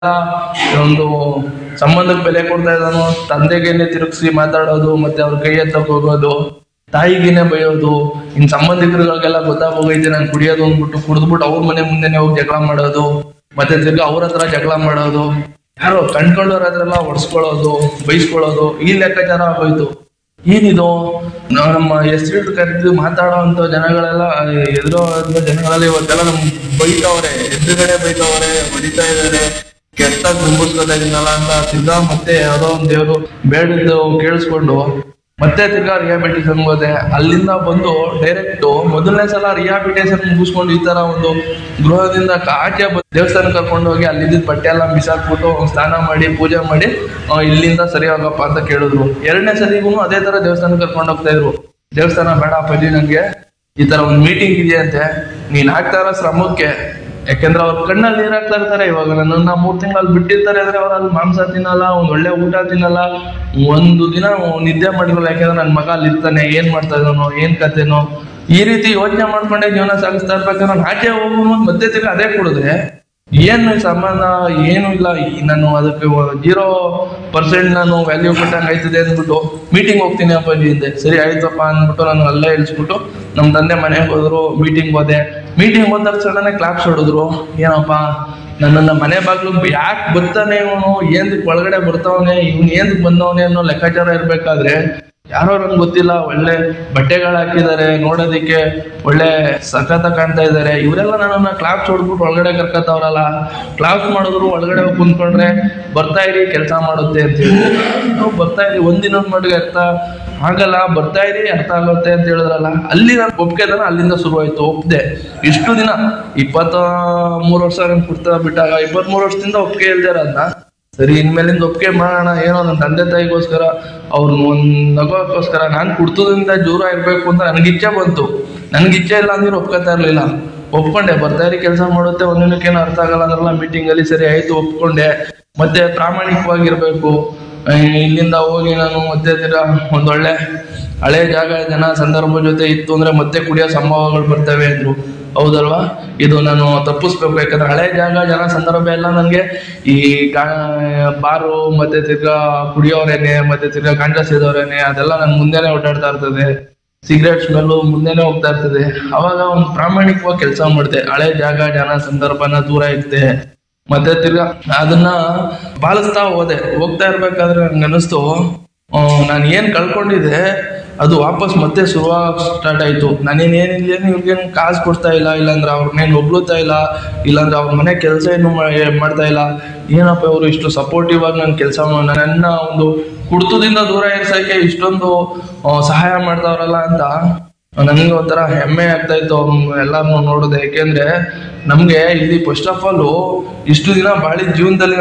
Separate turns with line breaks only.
ಒಂದು ಸಂಬಂಧಕ್ಕೆ ಬೆಲೆ ಕೊಡ್ತಾ ಇದ್ದಾನೋ ತಂದೆಗೇನೆ ತಿರುಗಿಸಿ ಮಾತಾಡೋದು ಮತ್ತೆ ಅವ್ರ ಕೈ ಎತ್ತಕ್ ಹೋಗೋದು ತಾಯಿಗೇನೆ ಬೈಯೋದು ಇನ್ ಸಂಬಂಧಿಕರುಗಳಿಗೆಲ್ಲ ಗೊತ್ತಾಗೋಗೈತೆ ನಾನು ಕುಡಿಯೋದು ಅಂದ್ಬಿಟ್ಟು ಕುಡಿದ್ಬಿಟ್ಟು ಅವ್ರ ಮನೆ ಮುಂದೆನೆ ಹೋಗಿ ಜಗಳ ಮಾಡೋದು ಮತ್ತೆ ತಿರ್ಗಾ ಅವ್ರ ಹತ್ರ ಜಗಳ ಮಾಡೋದು ಯಾರೋ ಕಂಡ್ಕೊಳ್ಳೋರ್ ಹತ್ರ ಹೊಡ್ಸ್ಕೊಳ್ಳೋದು ಬೈಸ್ಕೊಳ್ಳೋದು ಈ ಲೆಕ್ಕಾಚಾರ ಆಗೋಯ್ತು ಏನಿದು ನಾವ್ ನಮ್ಮ ಹೆಸರಿಟ್ಟು ಕರೆದು ಮಾತಾಡೋ ಅಂತ ಜನಗಳೆಲ್ಲ ಎದುರೋ ಜನಗಳೆಲ್ಲ ಇವತ್ತೆಲ್ಲ ನಮ್ ಬೈತವ್ರೆ ಎದುರುಗಡೆ ಬೈತವ್ರೆ ಹೊಡಿತಾ ಇದಾರೆ ಕೆಟ್ಟಾಗಿ ಗುಂಬಿಸ್ಕೊತಾ ಇದೀನಲ್ಲ ಅಂತ ತಿರ್ಗಾ ಮತ್ತೆ ಯಾವ್ದೋ ಒಂದ್ ದೇವ್ರು ಬೇಡದ್ದು ಕೇಳಿಸ್ಕೊಂಡು ಮತ್ತೆ ತಿರ್ಗಾ ರಿಹಾಬಿಟೇಷನ್ ಹೋದೆ ಅಲ್ಲಿಂದ ಬಂದು ಡೈರೆಕ್ಟ್ ಮೊದಲನೇ ಸಲ ರಿಹಾಬಿಟೇಷನ್ ಮುಗಿಸ್ಕೊಂಡು ಈ ತರ ಒಂದು ಗೃಹದಿಂದ ಆಚೆ ಬಂದು ದೇವಸ್ಥಾನ ಕರ್ಕೊಂಡು ಹೋಗಿ ಅಲ್ಲಿದ್ದ ಬಟ್ಟೆ ಎಲ್ಲ ಬಿಸಾಕ್ಬಿಟ್ಟು ಸ್ನಾನ ಮಾಡಿ ಪೂಜೆ ಮಾಡಿ ಆ, ಇಲ್ಲಿಂದ ಸರಿ ಹೋಗಪ್ಪ ಅಂತ ಕೇಳಿದ್ರು ಎರಡನೇ ಸರಿಗೂ ಅದೇ ತರ ದೇವಸ್ಥಾನ ಕರ್ಕೊಂಡು ಹೋಗ್ತಾ ಇದ್ರು ದೇವಸ್ಥಾನ ಬೇಡ ಅಪ್ಪಾಜಿ ನಂಗೆ ಈ ತರ ಒಂದು ಮೀಟಿಂಗ್ ಇದೆಯಂತೆ ನೀನ್ ಹಾಕ್ತಾ ಇರೋ ಶ್ರಮಕ್ಕೆ ಯಾಕಂದ್ರೆ ಅವ್ರ ಕಣ್ಣಲ್ಲಿ ನೀರ್ ಹಾಕ್ತಾ ಇರ್ತಾರೆ ಇವಾಗ ನನ್ನನ್ನ ಮೂರ್ ತಿಂಗಳಲ್ಲಿ ಬಿಟ್ಟಿರ್ತಾರೆ ಅಂದ್ರೆ ಅವ್ರ ಅಲ್ಲಿ ಮಾಂಸ ತಿನ್ನಲ್ಲ ಒಂದ್ ಒಳ್ಳೆ ಊಟ ತಿನ್ನಲ್ಲ ಒಂದು ದಿನ ನಿದ್ದೆ ಮಾಡಿರಲ್ಲ ಯಾಕಂದ್ರೆ ನನ್ ಮಗ ಅಲ್ಲಿ ಇರ್ತಾನೆ ಏನ್ ಮಾಡ್ತಾ ಇದ್ದಾನೋ ಏನ್ ಕತೆನೋ ಈ ರೀತಿ ಯೋಚನೆ ಮಾಡ್ಕೊಂಡೆ ಜೀವನ ಸಾಗಿಸ್ತಾ ಇರ್ಬೇಕಾದ್ರೆ ನಾನು ಆಚೆ ಹೋಗು ಮತ್ತೆ ತಿರ್ಗಿ ಅದೇ ಕುಡಿದ್ರೆ ಏನು ಸಂಬಂಧ ಏನು ಇಲ್ಲ ಈ ನಾನು ಅದಕ್ಕೆ ಜೀರೋ ಪರ್ಸೆಂಟ್ ನಾನು ವ್ಯಾಲ್ಯೂ ಕೊಟ್ಟಂಗೆ ಆಯ್ತದೆ ಅಂದ್ಬಿಟ್ಟು ಮೀಟಿಂಗ್ ಹೋಗ್ತೀನಿ ಅಪ್ಪಾಜಿ ಹಿಂದೆ ಸರಿ ಆಯ್ತಪ್ಪ ಅಂದ್ಬಿಟ್ಟು ನಾನು ಅಲ್ಲೇ ಇಳಿಸ್ಬಿಟ್ಟು ನಮ್ಮ ತಂದೆ ಮನೆಗೆ ಹೋದ್ರು ಮೀಟಿಂಗ್ ಹೋದೆ ಮೀಟಿಂಗ್ ಹೋದ ತಕ್ಷಣನೇ ಕ್ಲಾಪ್ಸ್ ಹೊಡೆದ್ರು ಏನಪ್ಪ ನನ್ನನ್ನ ಮನೆ ಬಾಗ್ಲು ಯಾಕೆ ಬರ್ತಾನೆ ಇವನು ಏನ್ದಕ್ ಒಳಗಡೆ ಬರ್ತಾವನೆ ಇವ್ನು ಏನ್ದಕ್ ಬಂದವನೆ ಅನ್ನೋ ಲೆಕ್ಕಾಚಾರ ಇರ್ಬೇಕಾದ್ರೆ ಯಾರೋ ನನ್ಗೆ ಗೊತ್ತಿಲ್ಲ ಒಳ್ಳೆ ಬಟ್ಟೆಗಳು ಹಾಕಿದ್ದಾರೆ ನೋಡೋದಿಕ್ಕೆ ಒಳ್ಳೆ ಸಖತ ಕಾಣ್ತಾ ಇದ್ದಾರೆ ಇವರೆಲ್ಲ ನನ್ನನ್ನ ಕ್ಲಾಪ್ಸ್ ಹೊಡ್ಬಿಟ್ಟು ಒಳಗಡೆ ಕರ್ಕತ್ತವ್ರಲ್ಲ ಕ್ಲಾಪ್ಸ್ ಮಾಡಿದ್ರು ಒಳಗಡೆ ಹೋಗಿ ಕುಂತ್ಕೊಂಡ್ರೆ ಬರ್ತಾ ಇರಿ ಕೆಲಸ ಮಾಡುತ್ತೆ ಅಂತ ಹೇಳಿ ನಾವು ಬರ್ತಾ ಇರಿ ಒಂದಿನ ಮಟ್ಟಿಗೆ ಅರ್ಥ ಆಗಲ್ಲ ಬರ್ತಾ ಇರಿ ಅರ್ಥ ಆಗುತ್ತೆ ಅಂತ ಹೇಳಿದ್ರಲ್ಲ ಅಲ್ಲಿ ನಾನು ಒಪ್ಕೆದನ ಅಲ್ಲಿಂದ ಶುರುವಾಯ್ತು ಒಪ್ದೆ ಇಷ್ಟು ದಿನ ಇಪ್ಪತ್ತ ಮೂರು ವರ್ಷ ನಾನು ಕುಡ್ತಾ ಬಿಟ್ಟಾಗ ಇಪ್ಪತ್ತ್ ಮೂರು ವರ್ಷದಿಂದ ಒಪ್ಪಿಗೆ ಇಲ್ದೇ ಇರೋದ್ನ ಸರಿ ಇನ್ಮೇಲಿಂದ ಒಪ್ಪಿಗೆ ಮಾಡೋಣ ಏನೋ ನನ್ನ ತಂದೆ ತಾಯಿಗೋಸ್ಕರ ಅವ್ರನ್ನ ಒಂದ್ ನಗೋಕ್ಕೋಸ್ಕರ ನಾನು ಕುಡ್ತದಿಂದ ದೂರ ಇರ್ಬೇಕು ಅಂತ ನನಗೆ ಇಚ್ಛೆ ಬಂತು ನನ್ಗೆ ಇಚ್ಛೆ ಇಲ್ಲ ಅಂದ್ರೆ ಒಪ್ಕೊತಾ ಇರ್ಲಿಲ್ಲ ಒಪ್ಕೊಂಡೆ ಬರ್ತಾ ಇರಿ ಕೆಲಸ ಮಾಡುತ್ತೆ ಒಂದಿನಕ್ಕೇನು ಅರ್ಥ ಆಗಲ್ಲ ಅಂದ್ರಲ್ಲ ಮೀಟಿಂಗ್ ಅಲ್ಲಿ ಸರಿ ಆಯ್ತು ಒಪ್ಕೊಂಡೆ ಮತ್ತೆ ಪ್ರಾಮಾಣಿಕವಾಗಿರ್ಬೇಕು ಆ, ಇಲ್ಲಿಂದ ಹೋಗಿ ನಾನು ಮತ್ತೆ ತಿರ್ಗಾ ಒಂದೊಳ್ಳೆ ಹಳೆ ಜಾಗ ಜನ ಸಂದರ್ಭ ಜೊತೆ ಇತ್ತು ಅಂದ್ರೆ ಮತ್ತೆ ಕುಡಿಯೋ ಸಂಭವಗಳು ಬರ್ತವೆ ಅಂದ್ರು ಹೌದಲ್ವಾ ಇದು ನಾನು ತಪ್ಪಿಸ್ಬೇಕು ಯಾಕಂದ್ರೆ ಹಳೆ ಜಾಗ ಜನ ಸಂದರ್ಭ ಎಲ್ಲ ನನಗೆ ಈ ಗಾ- ಬಾರು ಮತ್ತೆ ತಿರ್ಗಾ ಕುಡಿಯೋರೇನೆ ಮತ್ತೆ ತಿರ್ಗಾ ಗಾಂಜಾ ಸೇದೋರೇನೆ ಅದೆಲ್ಲ ನನ್ ಮುಂದೆನೆ ಓಡಾಡ್ತಾ ಇರ್ತದೆ ಸಿಗರೇಟ್ ಸ್ಮೆಲ್ಲು ಮುಂದೆನೆ ಹೋಗ್ತಾ ಇರ್ತದೆ ಅವಾಗ ಒಂದು ಪ್ರಾಮಾಣಿಕವಾಗಿ ಕೆಲಸ ಮಾಡಿದೆ ಹಳೆ ಜಾಗ ಜನ ಸಂದರ್ಭನ ದೂರ ಇದ್ದೆ ಮತ್ತೆ ತಿರ್ಗಾ ಅದನ್ನ ಪಾಲಿಸ್ತಾ ಹೋದೆ ಹೋಗ್ತಾ ಇರ್ಬೇಕಾದ್ರೆ ನನ್ಗೆ ಅನಿಸ್ತು ನಾನು ಏನ್ ಕಳ್ಕೊಂಡಿದ್ದೆ ಅದು ವಾಪಸ್ ಮತ್ತೆ ಶುರುವಾಗ ಸ್ಟಾರ್ಟ್ ಆಯ್ತು ನಾನೇನ್ ಏನಿಲ್ಲ ಇವ್ರಿಗೇನು ಕಾಸು ಕೊಡ್ತಾ ಇಲ್ಲ ಇಲ್ಲಾಂದ್ರೆ ಅವ್ರನ್ನೇನು ಹೊಗ್ಳುತ್ತಾ ಇಲ್ಲ ಇಲ್ಲಾಂದ್ರೆ ಅವ್ರ ಮನೆ ಕೆಲಸ ಏನು ಮಾ- ಮಾಡ್ತಾ ಇಲ್ಲ ಏನಪ್ಪ ಇವರು ಇಷ್ಟು ಸಪೋರ್ಟಿವ್ ಆಗಿ ನನ್ನ ಕೆಲಸ ನನ್ನ ಒಂದು ಕುಡ್ತದಿಂದ ದೂರ ಇರ್ಸಕ್ಕೆ ಇಷ್ಟೊಂದು ಆ, ಸಹಾಯ ಮಾಡ್ತಾವ್ರಲ್ಲ ಅಂತ ನನಗೆ ಒಂಥರ ಹೆಮ್ಮೆ ಆಗ್ತಾ ಇತ್ತು ಅವ್ರನ್ನ ಎಲ್ಲಾರ್ನು ನೋಡೋದು ಯಾಕೆಂದ್ರೆ ನಮ್ಗೆ ಇಲ್ಲಿ ಫಸ್ಟ್ ಆಫ್ ಆಲ್ ಇಷ್ಟು ದಿನ ಬಾಳಿ ಜೀವನದಲ್ಲಿ